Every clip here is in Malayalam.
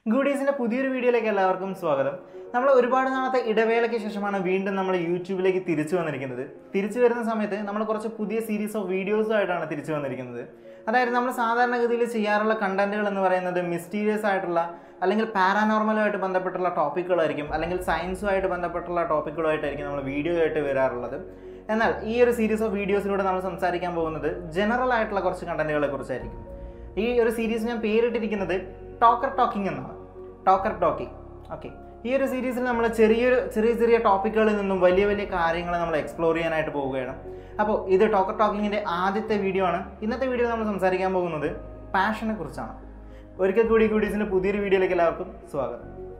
ഗുഡീസിന്റെ പുതിയൊരു വീഡിയോയിലേക്ക് എല്ലാവർക്കും സ്വാഗതം നമ്മൾ ഒരുപാട് നാളത്തെ ഇടവേളയ്ക്ക് ശേഷമാണ് വീണ്ടും നമ്മൾ യൂട്യൂബിലേക്ക് തിരിച്ചു വന്നിരിക്കുന്നത് തിരിച്ചു വരുന്ന സമയത്ത് നമ്മൾ കുറച്ച് പുതിയ സീരീസ് ഓഫ് വീഡിയോസുമായിട്ടാണ് തിരിച്ചു വന്നിരിക്കുന്നത് അതായത് നമ്മൾ സാധാരണഗതിയിൽ ചെയ്യാറുള്ള കണ്ടന്റുകൾ എന്ന് പറയുന്നത് മിസ്റ്റീരിയസ് ആയിട്ടുള്ള അല്ലെങ്കിൽ പാരാനോർമലുമായിട്ട് ബന്ധപ്പെട്ടുള്ള ടോപ്പിക്കുകളായിരിക്കും അല്ലെങ്കിൽ സയൻസുമായിട്ട് ബന്ധപ്പെട്ടുള്ള ടോപ്പിക്കുകളായിട്ടായിരിക്കും നമ്മൾ വീഡിയോ ആയിട്ട് വരാറുള്ളത് എന്നാൽ ഈ ഒരു സീരീസ് ഓഫ് വീഡിയോസിലൂടെ നമ്മൾ സംസാരിക്കാൻ പോകുന്നത് ജനറൽ ആയിട്ടുള്ള കുറച്ച് കണ്ടന്റുകളെ കുറിച്ചായിരിക്കും ഈ ഒരു സീരീസ് ഞാൻ പേരിട്ടിരിക്കുന്നത് ടോക്കർ ടോക്കിംഗ് എന്നാണ് ടോക്കർ ടോക്കിംഗ് ഓക്കെ ഈ ഒരു സീരീസിൽ നമ്മൾ ചെറിയൊരു ചെറിയ ചെറിയ ടോപ്പിക്കുകളിൽ നിന്നും വലിയ വലിയ കാര്യങ്ങൾ നമ്മൾ എക്സ്പ്ലോർ ചെയ്യാനായിട്ട് പോവുകയാണ് അപ്പോൾ ഇത് ടോക്കർ ടോക്കിങ്ങിൻ്റെ ആദ്യത്തെ വീഡിയോ ആണ് ഇന്നത്തെ വീഡിയോ നമ്മൾ സംസാരിക്കാൻ പോകുന്നത് പാഷനെ കുറിച്ചാണ് ഒരിക്കൽ കൂടി കൂടീസിൻ്റെ പുതിയൊരു വീഡിയോയിലേക്ക് എല്ലാവർക്കും സ്വാഗതം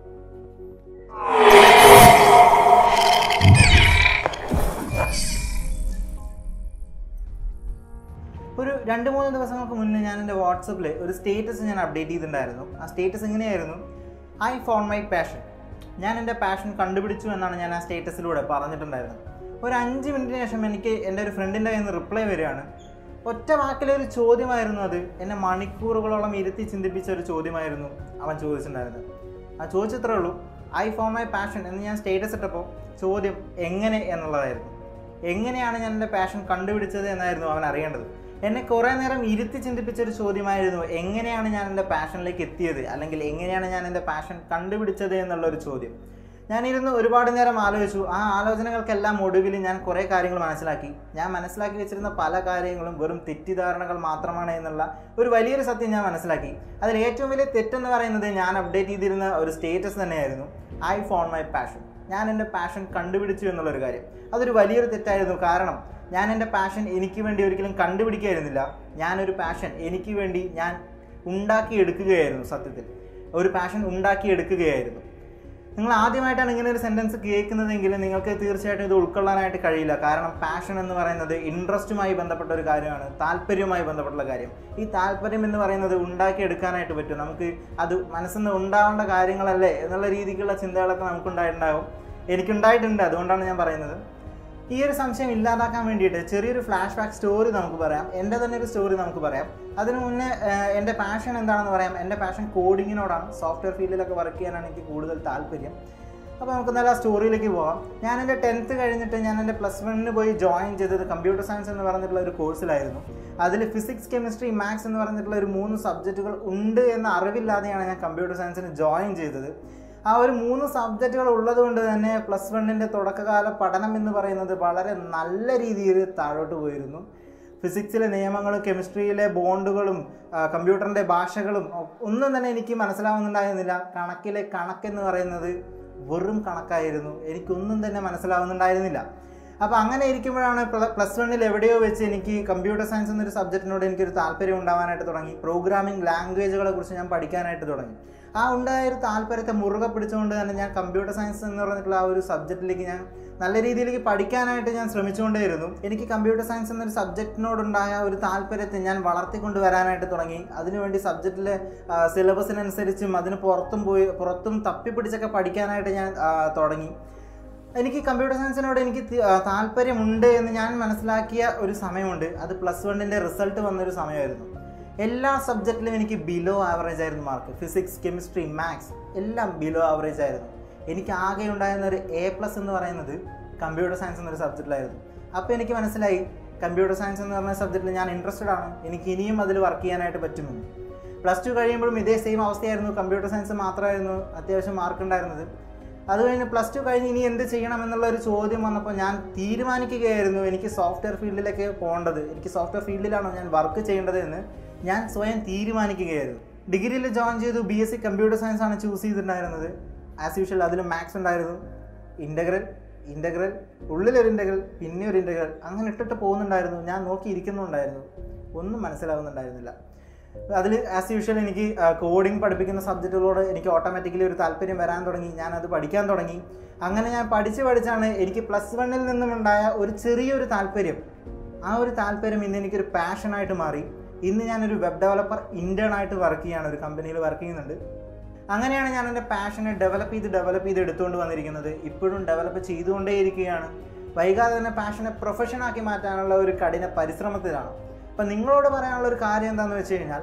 ഒരു രണ്ട് മൂന്ന് ദിവസങ്ങൾക്ക് മുന്നേ ഞാൻ എൻ്റെ വാട്സപ്പിൽ ഒരു സ്റ്റേറ്റസ് ഞാൻ അപ്ഡേറ്റ് ചെയ്തിട്ടുണ്ടായിരുന്നു ആ സ്റ്റേറ്റസ് എങ്ങനെയായിരുന്നു ഐ ഫോൺ മൈ പാഷൻ ഞാൻ എൻ്റെ പാഷൻ കണ്ടുപിടിച്ചു എന്നാണ് ഞാൻ ആ സ്റ്റേറ്റസിലൂടെ പറഞ്ഞിട്ടുണ്ടായിരുന്നത് ഒരു അഞ്ച് മിനിറ്റിന് ശേഷം എനിക്ക് എൻ്റെ ഒരു ഫ്രണ്ടിൻ്റെ കയ്യിൽ നിന്ന് റിപ്ലൈ വരികയാണ് ഒറ്റ വാക്കിലെ ഒരു ചോദ്യമായിരുന്നു അത് എന്നെ മണിക്കൂറുകളോളം ഇരുത്തി ചിന്തിപ്പിച്ച ഒരു ചോദ്യമായിരുന്നു അവൻ ചോദിച്ചിട്ടുണ്ടായിരുന്നത് ആ ചോദിച്ചത്രേ ഉള്ളൂ ഐ ഫോൺ മൈ പാഷൻ എന്ന് ഞാൻ സ്റ്റേറ്റസ് ഇട്ടപ്പോൾ ചോദ്യം എങ്ങനെ എന്നുള്ളതായിരുന്നു എങ്ങനെയാണ് ഞാൻ എൻ്റെ പാഷൻ കണ്ടുപിടിച്ചത് എന്നായിരുന്നു അവൻ അറിയേണ്ടത് എന്നെ കുറേ നേരം ഇരുത്തി ചിന്തിപ്പിച്ച ഒരു ചോദ്യമായിരുന്നു എങ്ങനെയാണ് ഞാൻ എൻ്റെ പാഷനിലേക്ക് എത്തിയത് അല്ലെങ്കിൽ എങ്ങനെയാണ് ഞാൻ എൻ്റെ പാഷൻ കണ്ടുപിടിച്ചത് എന്നുള്ള ഒരു ചോദ്യം ഞാനിരുന്ന് ഒരുപാട് നേരം ആലോചിച്ചു ആ ആലോചനകൾക്കെല്ലാം ഒടുവിൽ ഞാൻ കുറേ കാര്യങ്ങൾ മനസ്സിലാക്കി ഞാൻ മനസ്സിലാക്കി വെച്ചിരുന്ന പല കാര്യങ്ങളും വെറും തെറ്റിദ്ധാരണകൾ മാത്രമാണ് എന്നുള്ള ഒരു വലിയൊരു സത്യം ഞാൻ മനസ്സിലാക്കി അതിൽ ഏറ്റവും വലിയ തെറ്റെന്ന് പറയുന്നത് ഞാൻ അപ്ഡേറ്റ് ചെയ്തിരുന്ന ഒരു സ്റ്റേറ്റസ് തന്നെയായിരുന്നു ഐ ഫോൺ മൈ പാഷൻ ഞാൻ എൻ്റെ പാഷൻ കണ്ടുപിടിച്ചു എന്നുള്ളൊരു കാര്യം അതൊരു വലിയൊരു തെറ്റായിരുന്നു കാരണം ഞാൻ എൻ്റെ പാഷൻ എനിക്ക് വേണ്ടി ഒരിക്കലും കണ്ടുപിടിക്കായിരുന്നില്ല ഞാനൊരു പാഷൻ എനിക്ക് വേണ്ടി ഞാൻ ഉണ്ടാക്കിയെടുക്കുകയായിരുന്നു സത്യത്തിൽ ഒരു പാഷൻ ഉണ്ടാക്കിയെടുക്കുകയായിരുന്നു നിങ്ങൾ ആദ്യമായിട്ടാണ് ഇങ്ങനെ ഒരു സെൻറ്റൻസ് കേൾക്കുന്നതെങ്കിൽ നിങ്ങൾക്ക് തീർച്ചയായിട്ടും ഇത് ഉൾക്കൊള്ളാനായിട്ട് കഴിയില്ല കാരണം പാഷൻ എന്ന് പറയുന്നത് ഇൻട്രസ്റ്റുമായി ബന്ധപ്പെട്ട ഒരു കാര്യമാണ് താല്പര്യവുമായി ബന്ധപ്പെട്ടുള്ള കാര്യം ഈ താല്പര്യം എന്ന് പറയുന്നത് ഉണ്ടാക്കിയെടുക്കാനായിട്ട് പറ്റും നമുക്ക് അത് മനസ്സിൽ നിന്ന് ഉണ്ടാവേണ്ട കാര്യങ്ങളല്ലേ എന്നുള്ള രീതിക്കുള്ള ചിന്തകളൊക്കെ നമുക്കുണ്ടായിട്ടുണ്ടാകും എനിക്കുണ്ടായിട്ടുണ്ട് അതുകൊണ്ടാണ് ഞാൻ പറയുന്നത് ഈ ഒരു സംശയം ഇല്ലാതാക്കാൻ വേണ്ടിയിട്ട് ചെറിയൊരു ഫ്ലാഷ് ബാക്ക് സ്റ്റോറി നമുക്ക് പറയാം എൻ്റെ തന്നെ ഒരു സ്റ്റോറി നമുക്ക് പറയാം അതിനു മുന്നേ ഏഹ്, എൻ്റെ പാഷൻ എന്താണെന്ന് പറയാം എൻ്റെ പാഷൻ കോഡിങ്ങിനോടാണ് സോഫ്റ്റ്വെയർ ഫീൽഡിലൊക്കെ വർക്ക് ചെയ്യാനാണ് എനിക്ക് കൂടുതൽ താല്പര്യം അപ്പോൾ നമുക്ക് നല്ല സ്റ്റോറിയിലേക്ക് പോകാം ഞാൻ എൻ്റെ ടെൻത്ത് കഴിഞ്ഞിട്ട് ഞാൻ എൻ്റെ പ്ലസ് വണ്ണിന് പോയി ജോയിൻ ചെയ്തത് കമ്പ്യൂട്ടർ സയൻസ് എന്ന് പറഞ്ഞിട്ടുള്ള ഒരു കോഴ്സിലായിരുന്നു അതിൽ ഫിസിക്സ് കെമിസ്ട്രി മാത്സ് എന്ന് പറഞ്ഞിട്ടുള്ള ഒരു മൂന്ന് സബ്ജക്റ്റുകൾ ഉണ്ട് എന്ന അറിവില്ലാതെയാണ് ഞാൻ കമ്പ്യൂട്ടർ സയൻസിന് ജോയിൻ ചെയ്തത് ആ ഒരു മൂന്ന് സബ്ജക്റ്റുകൾ ഉള്ളത് കൊണ്ട് തന്നെ പ്ലസ് വണ്ണിൻ്റെ തുടക്കകാല പഠനം എന്ന് പറയുന്നത് വളരെ നല്ല രീതിയിൽ താഴോട്ട് പോയിരുന്നു ഫിസിക്സിലെ നിയമങ്ങളും കെമിസ്ട്രിയിലെ ബോണ്ടുകളും ആ, കമ്പ്യൂട്ടറിൻ്റെ ഭാഷകളും ഒ- ഒന്നും തന്നെ എനിക്ക് മനസ്സിലാവുന്നുണ്ടായിരുന്നില്ല കണക്കിലെ കണക്കെന്ന് പറയുന്നത് വെറും കണക്കായിരുന്നു എനിക്കൊന്നും തന്നെ മനസ്സിലാവുന്നുണ്ടായിരുന്നില്ല അപ്പോൾ അങ്ങനെ ഇരിക്കുമ്പോഴാണ് പ്ലസ് വണ്ണിൽ എവിടെയോ വെച്ച് എനിക്ക് കമ്പ്യൂട്ടർ സയൻസ് എന്നൊരു സബ്ജക്റ്റിനോട് എനിക്കൊരു താല്പര്യം ഉണ്ടാവാനായിട്ട് തുടങ്ങി പ്രോഗ്രാമിംഗ് ലാംഗ്വേജുകളെ കുറിച്ച് ഞാൻ പഠിക്കാനായിട്ട് തുടങ്ങി ആ ഉണ്ടായ ഒരു താല്പര്യത്തെ മുറുകെ പിടിച്ചുകൊണ്ട് തന്നെ ഞാൻ കമ്പ്യൂട്ടർ സയൻസ് എന്ന് പറഞ്ഞിട്ടുള്ള ആ ഒരു സബ്ജക്റ്റിലേക്ക് ഞാൻ നല്ല രീതിയിലേക്ക് പഠിക്കാനായിട്ട് ഞാൻ ശ്രമിച്ചുകൊണ്ടേയിരുന്നു എനിക്ക് കമ്പ്യൂട്ടർ സയൻസ് എന്നൊരു സബ്ജക്റ്റിനോടുണ്ടായ ഒരു താല്പര്യത്തെ ഞാൻ വളർത്തിക്കൊണ്ട് വരാനായിട്ട് തുടങ്ങി അതിനുവേണ്ടി സബ്ജക്റ്റിലെ സിലബസിനനുസരിച്ചും അതിന് പുറത്തും പോയി പുറത്തും തപ്പിപ്പിടിച്ചൊക്കെ പഠിക്കാനായിട്ട് ഞാൻ ആ, തുടങ്ങി എനിക്ക് കമ്പ്യൂട്ടർ സയൻസിനോട് എനിക്ക് തി- ആ, താല്പര്യമുണ്ട് എന്ന് ഞാൻ മനസ്സിലാക്കിയ ഒരു സമയമുണ്ട് അത് പ്ലസ് വണ്ണിൻ്റെ റിസൾട്ട് വന്നൊരു സമയമായിരുന്നു എല്ലാ സബ്ജക്റ്റിലും എനിക്ക് ബിലോ ആവറേജ് ആയിരുന്നു മാർക്ക് ഫിസിക്സ് കെമിസ്ട്രി മാത്സ് എല്ലാം ബിലോ ആവറേജ് ആയിരുന്നു എനിക്ക് ആകെ ഉണ്ടായിരുന്ന ഒരു എ പ്ലസ് എന്ന് പറയുന്നത് കമ്പ്യൂട്ടർ സയൻസ് എന്നൊരു സബ്ജക്റ്റിലായിരുന്നു അപ്പോൾ എനിക്ക് മനസ്സിലായി കമ്പ്യൂട്ടർ സയൻസ് എന്ന് പറഞ്ഞ സബ്ജക്റ്റിൽ ഞാൻ ഇൻട്രസ്റ്റഡ് ആണ് എനിക്ക് ഇനിയും അതിൽ വർക്ക് ചെയ്യാനായിട്ട് പറ്റുമെന്ന് പ്ലസ് ടു കഴിയുമ്പോഴും ഇതേ സെയിം അവസ്ഥയായിരുന്നു കമ്പ്യൂട്ടർ സയൻസ് മാത്രമായിരുന്നു അത്യാവശ്യം മാർക്ക് ഉണ്ടായിരുന്നത് അത് കഴിഞ്ഞ് പ്ലസ് ടു കഴിഞ്ഞ് ഇനി എന്ത് ചെയ്യണം എന്നുള്ള ഒരു ചോദ്യം വന്നപ്പോൾ ഞാൻ തീരുമാനിക്കുകയായിരുന്നു എനിക്ക് സോഫ്റ്റ്വെയർ ഫീൽഡിലേക്ക് പോകേണ്ടത് എനിക്ക് സോഫ്റ്റ്വെയർ ഫീൽഡിലാണോ ഞാൻ വർക്ക് ചെയ്യേണ്ടത് എന്ന് ഞാൻ സ്വയം തീരുമാനിക്കുകയായിരുന്നു ഡിഗ്രിയിൽ ജോയിൻ ചെയ്തു B S C computer science ആണ് ചൂസ് ചെയ്തിട്ടുണ്ടായിരുന്നത് ആസ് യൂഷ്വൽ അതിൽ മാത്സ് ഉണ്ടായിരുന്നു ഇൻ്റഗ്രൽ ഇൻ്റഗ്രൽ ഉള്ളിലൊരു ഇൻ്റഗ്രൽ പിന്നെ ഒരു ഇൻ്റഗ്രൽ അങ്ങനെ ഇട്ടിട്ട് പോകുന്നുണ്ടായിരുന്നു ഞാൻ നോക്കിയിരിക്കുന്നുണ്ടായിരുന്നു ഒന്നും മനസ്സിലാവുന്നുണ്ടായിരുന്നില്ല അതിൽ ആസ് യൂഷ്വൽ എനിക്ക് കോഡിംഗ് പഠിപ്പിക്കുന്ന സബ്ജക്റ്റുകളോട് എനിക്ക് ഓട്ടോമാറ്റിക്കലി ഒരു താല്പര്യം വരാൻ തുടങ്ങി ഞാൻ അത് പഠിക്കാൻ തുടങ്ങി അങ്ങനെ ഞാൻ പഠിച്ച് പഠിച്ചാണ് എനിക്ക് പ്ലസ് വണ്ണിൽ നിന്നും ഉണ്ടായ ഒരു ചെറിയൊരു താല്പര്യം ആ ഒരു താല്പര്യം ഇന്ന് എനിക്കൊരു പാഷനായിട്ട് മാറി ഇന്ന് ഞാനൊരു വെബ് ഡെവലപ്പർ ഇൻറ്റേൺ ആയിട്ട് വർക്ക് ചെയ്യാണ് ഒരു കമ്പനിയിൽ വർക്ക് ചെയ്യുന്നുണ്ട് അങ്ങനെയാണ് ഞാൻ എൻ്റെ പാഷനെ ഡെവലപ്പ് ചെയ്ത് ഡെവലപ്പ് ചെയ്ത് എടുത്തുകൊണ്ട് വന്നിരിക്കുന്നത് ഇപ്പോഴും ഡെവലപ്പ് ചെയ്തുകൊണ്ടേയിരിക്കുകയാണ് വൈകാതെ തന്നെ പാഷനെ പ്രൊഫഷനാക്കി മാറ്റാനുള്ള ഒരു കഠിന പരിശ്രമത്തിലാണ് അപ്പം നിങ്ങളോട് പറയാനുള്ള ഒരു കാര്യം എന്താണെന്ന് വെച്ച് കഴിഞ്ഞാൽ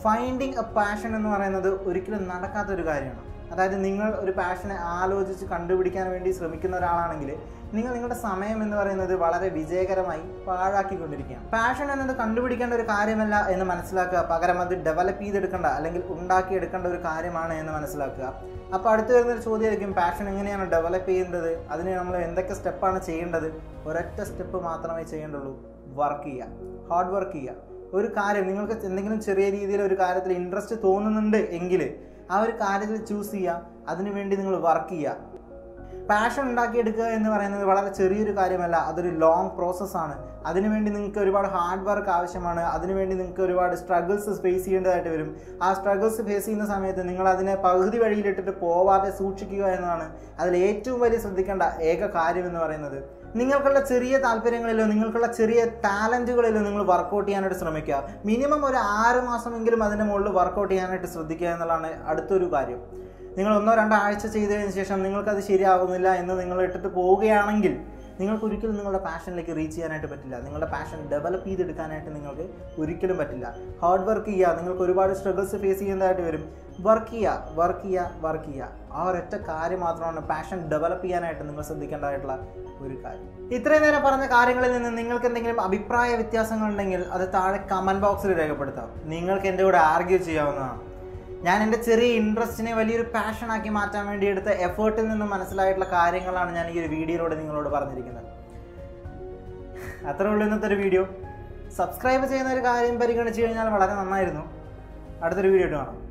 ഫൈൻഡിങ് എ പാഷൻ എന്ന് പറയുന്നത് ഒരിക്കലും നടക്കാത്തൊരു കാര്യമാണ് അതായത് നിങ്ങൾ ഒരു പാഷനെ ആലോചിച്ച് കണ്ടുപിടിക്കാൻ വേണ്ടി ശ്രമിക്കുന്ന ഒരാളാണെങ്കിൽ നിങ്ങൾ നിങ്ങളുടെ സമയം എന്ന് പറയുന്നത് വളരെ വിജയകരമായി പാഴാക്കിക്കൊണ്ടിരിക്കുകയാണ് പാഷൻ എന്നത് കണ്ടുപിടിക്കേണ്ട ഒരു കാര്യമല്ല എന്ന് മനസ്സിലാക്കുക പകരം അത് ഡെവലപ്പ് ചെയ്തെടുക്കേണ്ട അല്ലെങ്കിൽ ഉണ്ടാക്കിയെടുക്കേണ്ട ഒരു കാര്യമാണ് എന്ന് മനസ്സിലാക്കുക അപ്പോൾ അടുത്ത് വരുന്നൊരു ചോദ്യമായിരിക്കും പാഷൻ എങ്ങനെയാണ് ഡെവലപ്പ് ചെയ്യേണ്ടത് അതിന് നമ്മൾ എന്തൊക്കെ സ്റ്റെപ്പാണ് ചെയ്യേണ്ടത് ഒരൊറ്റ സ്റ്റെപ്പ് മാത്രമേ ചെയ്യേണ്ടുള്ളൂ വർക്ക് ചെയ്യുക ഹാർഡ് വർക്ക് ചെയ്യുക ഒരു കാര്യം നിങ്ങൾക്ക് എന്തെങ്കിലും ചെറിയ രീതിയിൽ ഒരു കാര്യത്തിൽ ഇൻട്രസ്റ്റ് തോന്നുന്നുണ്ട് എങ്കിൽ ആ ഒരു കാര്യത്തിൽ ചൂസ് ചെയ്യുക അതിനുവേണ്ടി നിങ്ങൾ വർക്ക് ചെയ്യുക പാഷൻ ഉണ്ടാക്കിയെടുക്കുക എന്ന് പറയുന്നത് വളരെ ചെറിയൊരു കാര്യമല്ല അതൊരു ലോങ് പ്രോസസ്സാണ് അതിനുവേണ്ടി നിങ്ങൾക്ക് ഒരുപാട് ഹാർഡ് വർക്ക് ആവശ്യമാണ് അതിനുവേണ്ടി നിങ്ങൾക്ക് ഒരുപാട് സ്ട്രഗിൾസ് ഫേസ് ചെയ്യേണ്ടതായിട്ട് വരും ആ സ്ട്രഗിൾസ് ഫേസ് ചെയ്യുന്ന സമയത്ത് നിങ്ങൾ അതിനെ പകുതി വഴിയിലിട്ടിട്ട് പോവാതെ സൂക്ഷിക്കുക എന്നതാണ് അതിൽ ഏറ്റവും വലിയ ശ്രദ്ധിക്കേണ്ട ഏക കാര്യം എന്ന് പറയുന്നത് നിങ്ങൾക്കുള്ള ചെറിയ താല്പര്യങ്ങളിലോ നിങ്ങൾക്കുള്ള ചെറിയ ടാലൻറ്റുകളിലോ നിങ്ങൾ വർക്കൗട്ട് ചെയ്യാനായിട്ട് ശ്രമിക്കുക മിനിമം ഒരു ആറ് മാസമെങ്കിലും അതിൻ്റെ മുകളിൽ വർക്കൗട്ട് ചെയ്യാനായിട്ട് ശ്രദ്ധിക്കുക എന്നുള്ളതാണ് അടുത്തൊരു കാര്യം നിങ്ങൾ ഒന്നോ രണ്ടോ ആഴ്ച ചെയ്തതിന് ശേഷം നിങ്ങൾക്കത് ശരിയാവുന്നില്ല എന്ന് നിങ്ങൾ ഇട്ടിട്ട് പോവുകയാണെങ്കിൽ നിങ്ങൾക്ക് ഒരിക്കലും നിങ്ങളുടെ പാഷനിലേക്ക് റീച്ച് ചെയ്യാനായിട്ട് പറ്റില്ല നിങ്ങളുടെ പാഷൻ ഡെവലപ്പ് ചെയ്തെടുക്കാനായിട്ട് നിങ്ങൾക്ക് ഒരിക്കലും പറ്റില്ല ഹാർഡ് വർക്ക് ചെയ്യുക നിങ്ങൾക്ക് ഒരുപാട് സ്ട്രഗിൾസ് ഫേസ് ചെയ്യേണ്ടതായിട്ട് വരും വർക്ക് ചെയ്യുക വർക്ക് ചെയ്യുക വർക്ക് ചെയ്യുക ആ ഒരൊറ്റ കാര്യം മാത്രമാണ് പാഷൻ ഡെവലപ്പ് ചെയ്യാനായിട്ട് നിങ്ങൾ ശ്രദ്ധിക്കേണ്ടതായിട്ടുള്ള ഒരു കാര്യം ഇത്രയും നേരം പറഞ്ഞ കാര്യങ്ങളിൽ നിന്ന് നിങ്ങൾക്ക് എന്തെങ്കിലും അഭിപ്രായ വ്യത്യാസങ്ങൾ ഉണ്ടെങ്കിൽ അത് താഴെ കമൻറ്റ് ബോക്സിൽ രേഖപ്പെടുത്താം നിങ്ങൾക്ക് എൻ്റെ കൂടെ ആർഗ്യൂ ചെയ്യാവുന്നതാണ് ഞാൻ എൻ്റെ ചെറിയ ഇൻട്രസ്റ്റിനെ വലിയൊരു പാഷനാക്കി മാറ്റാൻ വേണ്ടി എടുത്ത എഫേർട്ടിൽ നിന്ന് മനസ്സിലായിട്ടുള്ള കാര്യങ്ങളാണ് ഞാൻ ഈ ഒരു വീഡിയോയിലൂടെ നിങ്ങളോട് പറഞ്ഞിരിക്കുന്നത് അത്രേ ഉള്ളൂ ഇന്നത്തെ ഒരു വീഡിയോ സബ്സ്ക്രൈബ് ചെയ്യുന്ന ഒരു കാര്യം പരിഗണിച്ച് കഴിഞ്ഞാൽ വളരെ നന്നായിരുന്നു അടുത്തൊരു വീഡിയോ കാണാം